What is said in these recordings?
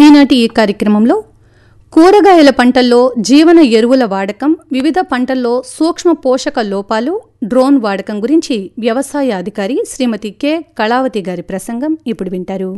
ఈనాటి ఈ కార్యక్రమంలో కూరగాయల పంటల్లో జీవన ఎరువుల వాడకం వివిధ పంటల్లో సూక్ష్మ పోషక లోపాలు డ్రోన్ వాడకం గురించి వ్యవసాయ అధికారి శ్రీమతి కె కళావతి గారి ప్రసంగం ఇప్పుడు వింటారు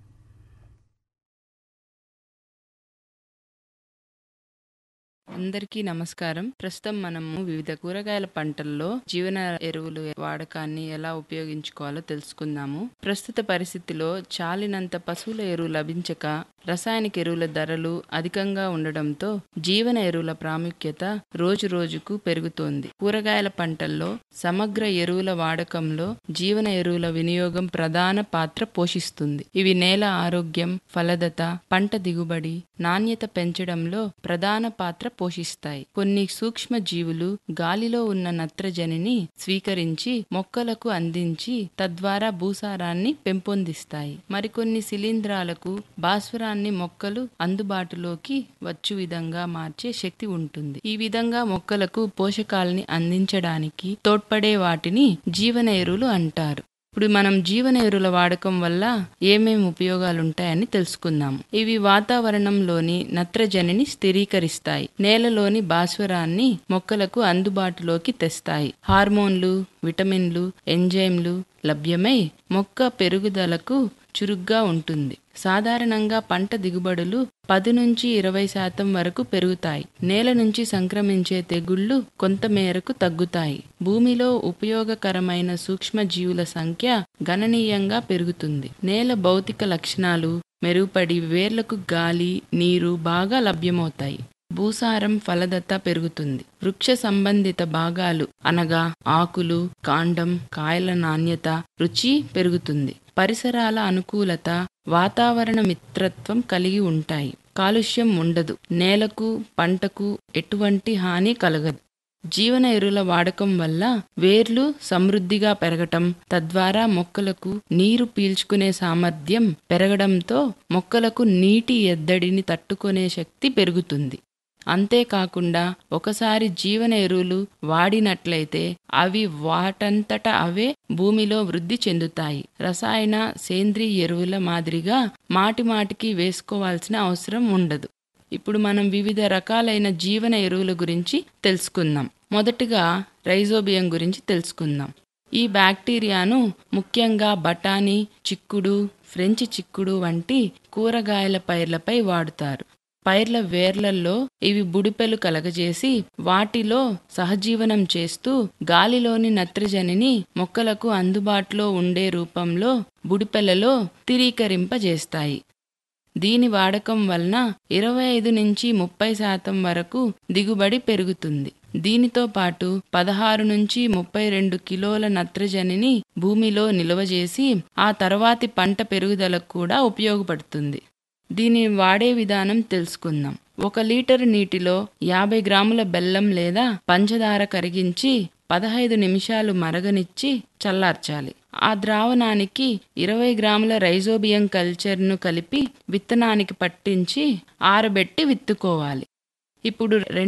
అందరికీ నమస్కారం ప్రస్తుతం మనము వివిధ కూరగాయల పంటల్లో జీవన ఎరువులు వాడకాన్ని ఎలా ఉపయోగించుకోవాలో తెలుసుకుందాము ప్రస్తుత పరిస్థితిలో చాలినంత పశువుల ఎరువు లభించక రసాయనిక ఎరువుల ధరలు అధికంగా ఉండడంతో జీవన ఎరువుల ప్రాముఖ్యత రోజు రోజుకు పెరుగుతోంది కూరగాయల పంటల్లో సమగ్ర ఎరువుల వాడకంలో జీవన ఎరువుల వినియోగం ప్రధాన పాత్ర పోషిస్తుంది ఇవి నేల ఆరోగ్యం ఫలదత పంట దిగుబడి నాణ్యత పెంచడంలో ప్రధాన పాత్ర పోషిస్తాయి కొన్ని సూక్ష్మ జీవులు గాలిలో ఉన్న నత్రజనిని స్వీకరించి మొక్కలకు అందించి తద్వారా భూసారాన్ని పెంపొందిస్తాయి మరికొన్ని శిలీంధ్రాలకు భాస్వరాన్ని మొక్కలు అందుబాటులోకి వచ్చు విధంగా మార్చే శక్తి ఉంటుంది ఈ విధంగా మొక్కలకు పోషకాలని అందించడానికి తోడ్పడే వాటిని జీవన ఎరువులు అంటారు ఇప్పుడు మనం జీవన ఎరువుల వాడకం వల్ల ఏమేమి ఉపయోగాలు ఉంటాయని తెలుసుకుందాం ఇవి వాతావరణంలోని నత్రజనిని స్థిరీకరిస్తాయి నేలలోని భాస్వరాన్ని మొక్కలకు అందుబాటులోకి తెస్తాయి హార్మోన్లు విటమిన్లు ఎంజైమ్లు లభ్యమై మొక్క పెరుగుదలకు చురుగ్గా ఉంటుంది సాధారణంగా పంట దిగుబడులు పది నుంచి ఇరవై శాతం వరకు పెరుగుతాయి నేల నుంచి సంక్రమించే తెగుళ్లు కొంత మేరకు తగ్గుతాయి భూమిలో ఉపయోగకరమైన సూక్ష్మజీవుల సంఖ్య గణనీయంగా పెరుగుతుంది నేల భౌతిక లక్షణాలు మెరుగుపడి వేర్లకు గాలి నీరు బాగా లభ్యమవుతాయి భూసారం ఫలదత్త పెరుగుతుంది వృక్ష సంబంధిత భాగాలు అనగా ఆకులు కాండం కాయల నాణ్యత రుచి పెరుగుతుంది పరిసరాల అనుకూలత వాతావరణ మిత్రత్వం కలిగి ఉంటాయి కాలుష్యం ఉండదు నేలకు పంటకు ఎటువంటి హాని కలగదు జీవన ఎరువుల వాడకం వల్ల వేర్లు సమృద్ధిగా పెరగటం తద్వారా మొక్కలకు నీరు పీల్చుకునే సామర్థ్యం పెరగడంతో మొక్కలకు నీటి ఎద్దడిని తట్టుకునే శక్తి పెరుగుతుంది అంతేకాకుండా ఒకసారి జీవన ఎరువులు వాడినట్లయితే అవి వాటంతట అవే భూమిలో వృద్ధి చెందుతాయి రసాయన సేంద్రియ ఎరువుల మాదిరిగా మాటి మాటికి వేసుకోవాల్సిన అవసరం ఉండదు ఇప్పుడు మనం వివిధ రకాలైన జీవన ఎరువుల గురించి తెలుసుకుందాం మొదటగా రైజోబియం గురించి తెలుసుకుందాం ఈ బ్యాక్టీరియాను ముఖ్యంగా బఠానీ చిక్కుడు ఫ్రెంచ్ చిక్కుడు వంటి కూరగాయల పైర్లపై వాడుతారు పైర్ల వేర్లల్లో ఇవి బుడిపెలు కలగజేసి వాటిలో సహజీవనం చేస్తూ గాలిలోని నత్రజనిని మొక్కలకు అందుబాటులో ఉండే రూపంలో బుడిపెలలో స్థిరీకరింపజేస్తాయి దీని వాడకం వలన ఇరవై ఐదు నుంచి ముప్పై శాతం వరకు దిగుబడి పెరుగుతుంది దీనితో పాటు పదహారు నుంచి ముప్పై రెండు కిలోల నత్రజనిని భూమిలో నిల్వజేసి ఆ తర్వాతి పంట పెరుగుదలకు కూడా ఉపయోగపడుతుంది దీనిని వాడే విధానం తెలుసుకుందాం ఒక లీటరు నీటిలో యాభై గ్రాముల బెల్లం లేదా పంచదార కరిగించి పదహైదు నిమిషాలు మరగనిచ్చి చల్లార్చాలి ఆ ద్రావణానికి ఇరవై గ్రాముల రైజోబియం కల్చర్ను కలిపి విత్తనానికి పట్టించి ఆరబెట్టి విత్తుకోవాలి ఇప్పుడు